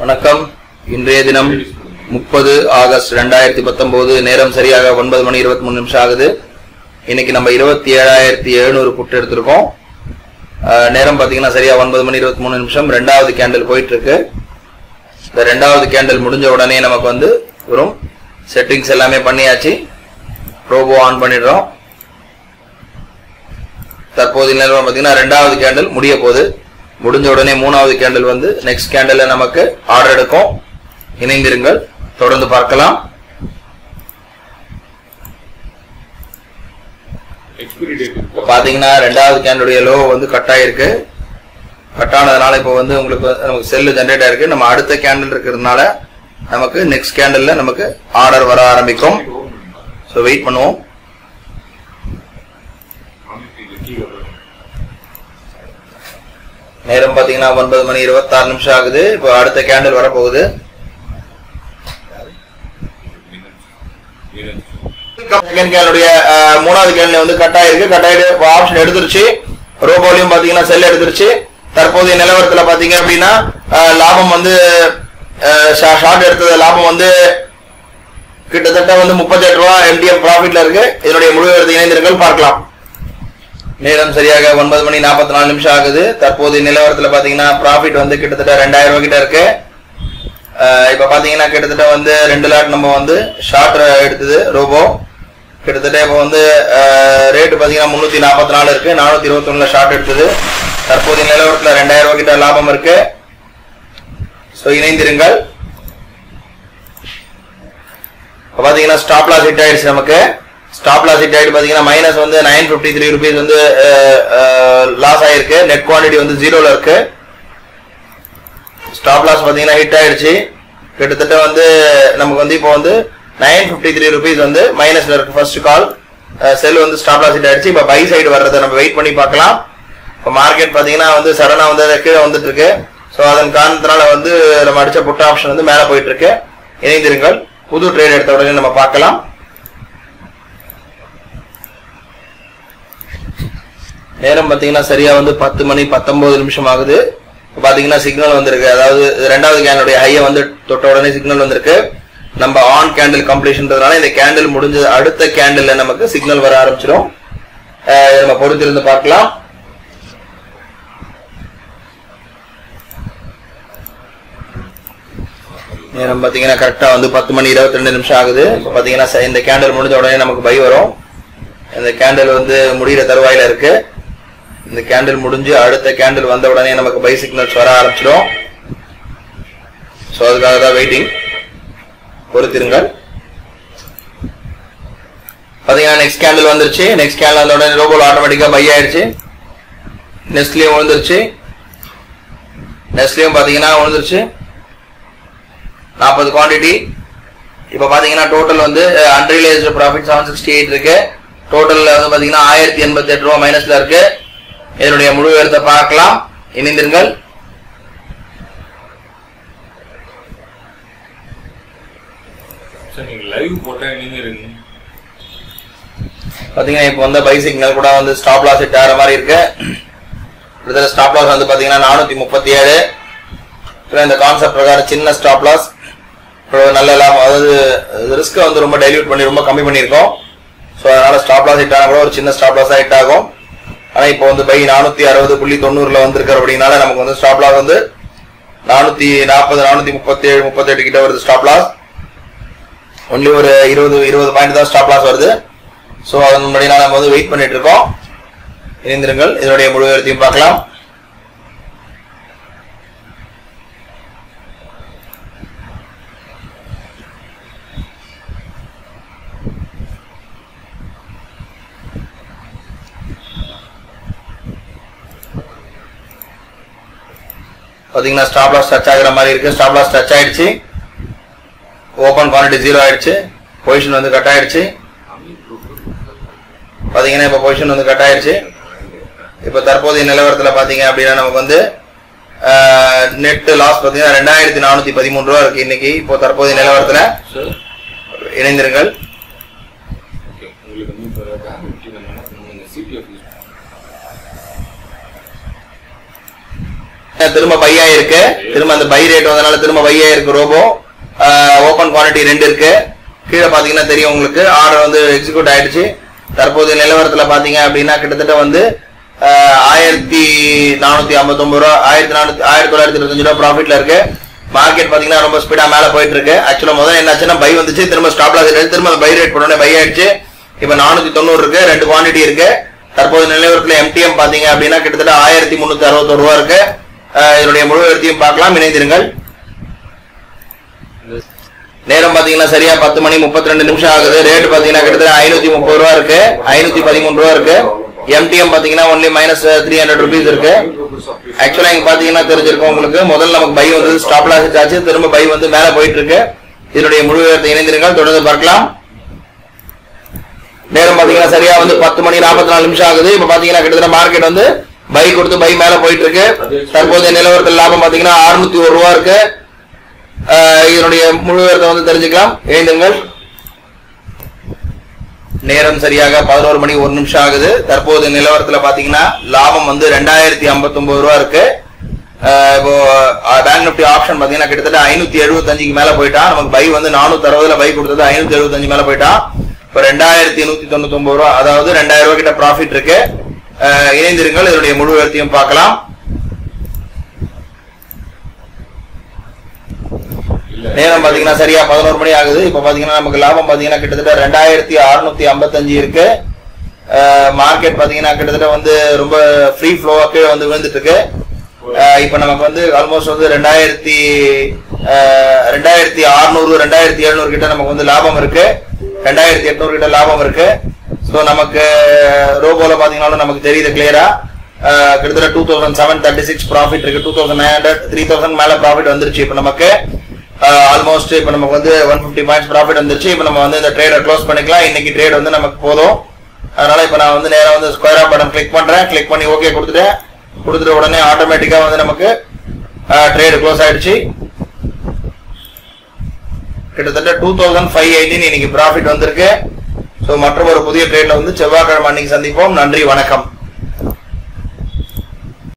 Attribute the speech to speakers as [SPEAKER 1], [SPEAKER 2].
[SPEAKER 1] வணக்கம் இன்றைய தினம் முப்பது ஆகஸ்ட் ரெண்டாயிரத்தி பத்தொன்பது நேரம் சரியாக ஒன்பது மணி இருபத்தி மூணு நிமிஷம் ஆகுது இன்னைக்கு நம்ம இருபத்தி ஏழாயிரத்தி எழுநூறு புட்டு எடுத்திருக்கோம் அஹ், நேரம் பாத்தீங்கன்னா சரியா ஒன்பது மணி இருபத்தி மூணு நிமிஷம் ரெண்டாவது கேண்டில் போயிட்டு இருக்கு இந்த ரெண்டாவது கேண்டில் முடிஞ்ச உடனே நமக்கு வந்து வரும் செட்டிங்ஸ் எல்லாமே பண்ணியாச்சு ரோபோ ஆன் பண்ணிடுறோம் தற்போதைய நிலவரம் பாத்தீங்கன்னா ரெண்டாவது கேண்டில் முடிய போகுது முடிஞ்ச உடனே மூணாவது கேண்டில் வந்து நெக்ஸ்ட் கேண்டில் நமக்கு ஆர்டர் எடுக்கும் இணைந்திருங்கள் தொடர்ந்து பார்க்கலாம்
[SPEAKER 2] எக்ஸ்பிரி டேட்
[SPEAKER 1] இப்போ பாத்தீங்கன்னா ரெண்டாவது கேண்டுடைய லோ வந்து கட் ஆயிருக்கு கட் ஆனதுனால இப்போ வந்து உங்களுக்கு வந்து நமக்கு செல்லு ஜென்ரேட் ஆயிருக்கு நம்ம அடுத்த கேண்டில் இருக்கிறதுனால நமக்கு நெக்ஸ்ட் கேண்டில்ல நமக்கு ஆர்டர் வர ஆரம்பிக்கும் ஸோ வெயிட் பண்ணுவோம் நேரம் பாத்தீங்கன்னா ஒன்பது மணி இருபத்தாறு நிமிஷம் ஆகுது இப்போ அடுத்த கேண்டில் வரப்போகுது செகண்ட் கேனுடைய மூணாவது கேன்ல வந்து கட் ஆயிருக்கு கட் ஆயிட்டு ஆப்ஷன் எடுத்துருச்சு ரோபோலையும் பாத்தீங்கன்னா செல் எடுத்துருச்சு தற்போதைய நிலவரத்துல பாத்தீங்க அப்படின்னா அஹ், லாபம் வந்து ஷார்ட் எடுத்தது லாபம் வந்து கிட்டத்தட்ட வந்து முப்பத்தெட்டு ரூபா எம்டிஎம் ப்ராஃபிட்ல இருக்கு இதனுடைய முழு விவரத்தை இணைந்திருங்கள் பார்க்கலாம் நேரம் சரியாக ஒன்பது மணி நாற்பத்தி நாலு நிமிஷம் ஆகுது தற்போதைய நிலவரத்துல பாத்தீங்கன்னா ப்ராஃபிட் வந்து கிட்டத்தட்ட ரெண்டாயிரம் ரூபாய் கிட்ட இருக்கு அஹ் இப்ப பாத்தீங்கன்னா கிட்டத்தட்ட வந்து ரெண்டு லாட் நம்ம வந்து ஷார்ட் எடுத்தது ரோபோ கிட்டத்தட்ட இப்போ வந்து ரேட்டு பாத்தீங்கன்னா முன்னூத்தி நாற்பத்தி நாலு இருக்கு நானூத்தி இருபத்தி ஒண்ணுல ஷார்ட் எடுத்தது தற்போதைய நிலவரத்துல ரெண்டாயிரம் ரூபாய் கிட்ட லாபம் இருக்கு ஸோ இணைந்திருங்கள் இப்போ பாத்தீங்கன்னா ஸ்டாப் லாஸ் ஹிட் ஆயிடுச்சு நமக்கு ஸ்டாப் லாஸ் ஹிட் ஆயிட்டு பாத்தீங்கன்னா மைனஸ் வந்து நைன் ஃபிஃப்டி த்ரீ ருபீஸ் வந்து லாஸ் ஆயிருக்கு நெட் குவான்டிட்டி வந்து ஜீரோல இருக்கு ஸ்டாப் லாஸ் பாத்தீங்கன்னா ஹிட் ஆயிடுச்சு கிட்டத்தட்ட வந்து நமக்கு வந்து இப்போ வந்து நைன் ஃபிஃப்டி த்ரீ ருபீஸ் வந்து மைனஸ்ல இருக்கு ஃபர்ஸ்ட் கால் செல் வந்து ஸ்டாப் லாஸ் ஹிட் ஆயிடுச்சு இப்போ பை சைடு வர்றதை நம்ம வெயிட் பண்ணி பார்க்கலாம் இப்போ மார்க்கெட் பாத்தீங்கன்னா வந்து சடனா வந்து அது கீழே வந்துட்டு இருக்கு ஸோ அதன் காரணத்தினால வந்து நம்ம அடிச்ச புட் ஆப்ஷன் வந்து மேல போயிட்டு இருக்கு இணைந்திருங்கள் புது ட்ரேட் எடுத்த உடனே நம்ம பார்க்கலாம் நேரம் பாத்தீங்கன்னா சரியா வந்து பத்து மணி பத்தொன்பது நிமிஷம் ஆகுது இப்ப பாத்தீங்கன்னா சிக்னல் வந்திருக்கு அதாவது ரெண்டாவது கேண்டலுடைய ஹைய வந்து தொட்ட உடனே சிக்னல் வந்திருக்கு நம்ம ஆன் கேண்டில் கம்ப்ளீஷன்றதுனால இந்த கேண்டில் முடிஞ்சது அடுத்த கேண்டில்ல நமக்கு சிக்னல் வர ஆரம்பிச்சிடும் அஹ் இதை நம்ம பொறுத்திருந்து பார்க்கலாம் நேரம் பாத்தீங்கன்னா கரெக்டா வந்து பத்து மணி இருபத்தி ரெண்டு நிமிஷம் ஆகுது இப்ப பாத்தீங்கன்னா ச- இந்த கேண்டில் முடிஞ்ச உடனே நமக்கு பை வரும் இந்த கேண்டில் வந்து முடிகிற தருவாயில இருக்கு இந்த கேண்டில் முடிஞ்சு அடுத்த கேண்டில் வந்த உடனே நமக்கு பை சிக்னல்ஸ் வர ஆரம்பிச்சிடும் ஸோ அதுக்காக தான் வெயிட்டிங் பொறுத்திருங்கள் பாத்தீங்கன்னா நெக்ஸ்ட் கேண்டில் வந்துருச்சு நெக்ஸ்ட் கேண்டில் வந்த உடனே ரோபோல ஆட்டோமேட்டிக்கா பை ஆயிடுச்சு நெஸ்ட்லயும் விழுந்துருச்சு நெஸ்ட்லயும் பாத்தீங்கன்னா விழுந்துருச்சு நாற்பது குவாண்டிட்டி இப்போ பாத்தீங்கன்னா டோட்டல் வந்து unrealised profit seven sixty eight இருக்கு டோட்டல்ல வந்து பாத்தீங்கன்னா ஆயிரத்தி எண்பத்தி எட்டு ரூபா மைனஸ்ல இருக்கு இதனுடைய முழு விவரத்தை பார்க்கலாம் இணைந்திருங்கள்
[SPEAKER 2] சார் நீங்க லைவ் போட்டா நீங்க இருங்க
[SPEAKER 1] பாத்தீங்கன்னா இப்போ வந்து பை சிக்னல் கூட வந்து ஸ்டாப் லாஸ் ஹிட் ஆகிற மாதிரி இருக்கு இதுல ஸ்டாப் லாஸ் வந்து பாத்தீங்கன்னா நானூத்தி முப்பத்தி ஏழு இந்த கான்செப்ட் பிரகாரம் சின்ன ஸ்டாப் லாஸ் நல்ல லாபம் அதாவது ரிஸ்க்கை வந்து ரொம்ப டைல்யூட் பண்ணி ரொம்ப கம்மி பண்ணியிருக்கோம் ஸோ அதனால ஸ்டாப் லாஸ் ஹிட் ஆனா கூட ஒரு சின்ன ஸ்டாப் லாஸ் ஹிட் ஆகும் ஆனா இப்போ வந்து பை நானூத்தி அறுபது புள்ளி தொண்ணூறுல வந்திருக்கிற அப்படின்னால நமக்கு வந்து ஸ்டாப் லாஸ் வந்து நானூத்தி நாற்பது நானூத்தி முப்பத்தி ஏழு முப்பத்தி எட்டு கிட்ட வருது ஸ்டாப் லாஸ் ஒன்லி ஒரு இருபது இருபது பாயிண்ட் தான் ஸ்டாப் லாஸ் வருது ஸோ அதன் முன்னாடி நம்ம வந்து வெயிட் பண்ணிட்டு இருக்கோம் இணைந்திருங்கள் இதனுடைய முழு விவரத்தையும் பார்க்கலாம் பாத்தீங்கன்னா ஸ்டாப் லாஸ் டச் ஆகுற மாதிரி இருக்கு ஸ்டாப் லாஸ் டச் ஆயிடுச்சு ஓபன் குவான்டிட்டி ஜீரோ ஆயிடுச்சு பொசிஷன் வந்து கட் ஆயிடுச்சு பாத்தீங்கன்னா இப்ப பொசிஷன் வந்து கட் ஆயிடுச்சு இப்ப தற்போதைய நிலவரத்துல பாத்தீங்க அப்படின்னா நமக்கு வந்து நெட் லாஸ் பாத்தீங்கன்னா ரெண்டாயிரத்தி நானூத்தி பதிமூணு ரூபா இருக்கு இன்னைக்கு இப்போ தற்போதைய நிலவரத்துல
[SPEAKER 2] சார்
[SPEAKER 1] இணைந்திருங்கள்
[SPEAKER 2] ஓகே உங்களுக்கு வந்து இப்போ பேங்க் என்னன்னா நம்ம இந்த சிபிஎஃப் யூஸ்
[SPEAKER 1] திரும்ப பை ஆயிருக்கு திரும்ப அந்த பை ரேட் வந்தனால திரும்ப பை ஆயிருக்கு ரோபோ ஓபன் குவான்டிட்டி ரெண்டு இருக்கு கீழே பாத்தீங்கன்னா தெரியும் உங்களுக்கு ஆர்டர் வந்து எக்ஸிக்யூட் ஆயிடுச்சு தற்போதைய நிலவரத்துல பாத்தீங்க அப்படின்னா கிட்டத்தட்ட வந்து ஆஹ், ஆயிரத்தி நானூத்தி ஐம்பத்தொன்பது ரூபா ஆயிரத்தி நானூத்தி ஆயிரத்தி தொள்ளாயிரத்தி இருபத்தஞ்சு ரூபா ப்ராஃபிட்ல இருக்கு மார்க்கெட் பாத்தீங்கன்னா ரொம்ப ஸ்பீடா மேல போயிட்டு இருக்கு ஆக்சுவலா முதல்ல என்னாச்சுன்னா பை வந்துச்சு திரும்ப ஸ்டாப் லாஸ் எடுத்து திரும்ப பை ரேட் போனோட பை ஆயிடுச்சு இப்ப நானூத்தி தொண்ணூறு இருக்கு ரெண்டு குவான்டிட்டி இருக்கு தற்போது நிலவரத்துல எம்டிஎம் பாத்தீங்க அப்படின்னா கிட்டத்தட்ட ஆயிரத்தி முன்னூத்தி அறுபத்தொரு ரூபா இருக்கு ஆஹ், இதனுடைய முழு எடுத்தையும் பார்க்கலாம் இணைந்திருங்கள்
[SPEAKER 2] இந்த
[SPEAKER 1] நேரம் பாத்தீங்கன்னா சரியா பத்து மணி முப்பத்தி ரெண்டு நிமிஷம் ஆகுது ரேட் பாத்தீங்கன்னா கிட்டத்தட்ட ஐநூத்தி முப்பது ரூபா இருக்கு ஐநூத்தி பதிமூணு ரூபா இருக்கு எம்டிஎம் பாத்தீங்கன்னா only minus three hundred rupees இருக்கு ஆக்சுவலா இங்க பாத்தீங்கன்னா தெரிஞ்சிருக்கும் உங்களுக்கு முதல்ல நமக்கு பை வந்து ஸ்டாப் லாஸ் ஆச்சு திரும்ப பை வந்து மேல போயிட்டு இருக்கு இதனுடைய முழு விவரத்தை இணைந்திருங்கள் தொடர்ந்து பார்க்கலாம் நேரம் பாத்தீங்கன்னா சரியா வந்து பத்து மணி நாற்பத்தி நாலு நிமிஷம் ஆகுது இப்ப பாத்தீங்கன்னா கிட்டத்தட்ட மார்க்கெட் வந்து பை கொடுத்து பை மேல போயிட்டு இருக்கு தற்போதைய நிலவரத்தில் லாபம் பாத்தீங்கன்னா அறுநூத்தி ஒரு ரூபா இருக்கு ஆஹ் இதனுடைய முழு விவரத்தை வந்து தெரிஞ்சுக்கலாம் எழுந்துங்கள் நேரம் சரியாக பதினோரு மணி ஒரு நிமிஷம் ஆகுது தற்போது நிலவரத்துல பாத்தீங்கன்னா லாபம் வந்து ரெண்டாயிரத்தி ஐம்பத்தி ஒன்பது ரூபா இருக்கு ஆஹ் இப்போ பேங்க் நிப்டி ஆப்ஷன் பாத்தீங்கன்னா கிட்டத்தட்ட ஐநூத்தி எழுபத்தஞ்சுக்கு மேல போயிட்டான் நமக்கு பை வந்து நானூத்தி அறுபதுல பை கொடுத்தது ஐநூத்தி எழுபத்தஞ்சு மேல போயிட்டான் இப்ப ரெண்டாயிரத்தி நூத்தி தொண்ணூத்தி ஒன்பது ரூபா அதாவது ரெண்டாயிரம் ரூபாய் கிட்ட ப்ராஃபிட் இருக்கு ஆஹ் இணைந்திருங்கள் இதனுடைய முழு விவரத்தையும் பார்க்கலாம்
[SPEAKER 2] இல்ல
[SPEAKER 1] நேரம் பாத்தீங்கன்னா சரியா பதினோரு மணி ஆகுது இப்ப பாத்தீங்கன்னா நமக்கு லாபம் பாத்தீங்கன்னா கிட்டத்தட்ட ரெண்டாயிரத்தி அறுநூத்தி ஐம்பத்தஞ்சு இருக்கு மார்க்கெட் பாத்தீங்கன்னா கிட்டத்தட்ட வந்து ரொம்ப ஃப்ரீ ஃப்ளோவா கீழே வந்து விழுந்துட்டு இருக்கு அஹ் இப்ப நமக்கு வந்து ஆல்மோஸ்ட் வந்து ரெண்டாயிரத்தி அஹ், ரெண்டாயிரத்தி அறுநூறு ரெண்டாயிரத்தி எழுநூறு கிட்ட நமக்கு வந்து லாபம் இருக்கு ரெண்டாயிரத்தி எட்நூறு கிட்ட லாபம் இருக்கு ஸோ நமக்கு ரோபோல பாத்தீங்கன்னா நமக்கு தெரியுது கிளியரா கிட்டத்தட்ட two thousand seven thirty six profit இருக்கு two thousand nine hundred three thousand மேல ப்ராஃபிட் வந்துருச்சு இப்ப நமக்கு ஆல்மோஸ்ட் இப்போ நமக்கு வந்து ஒன் ஃபிஃப்டி பாயிண்ட்ஸ் ப்ராஃபிட் வந்துருச்சு இப்போ நம்ம வந்து இந்த ட்ரேடை க்ளோஸ் பண்ணிக்கலாம் இன்னைக்கு ட்ரேட் வந்து நமக்கு போதும் அதனால இப்போ நான் வந்து நேரா வந்து ஸ்கொயர் ஆஃப் பட்டன் கிளிக் பண்றேன் கிளிக் பண்ணி ஓகே கொடுத்துட்டேன் கொடுத்துட்ட உடனே ஆட்டோமேட்டிக்கா வந்து நமக்கு ட்ரேட் க்ளோஸ் ஆயிடுச்சு கிட்டத்தட்ட டூ தௌசண்ட் ஃபைவ் எயிட்டீன் இன்னைக்கு ப்ராஃபிட் வந்திருக்கு ஸோ மற்றும் ஒரு புதிய ட்ரேட்ல வந்து செவ்வாய்க்கிழமை அன்னைக்கு சந்திப்போம் நன்றி வணக்கம்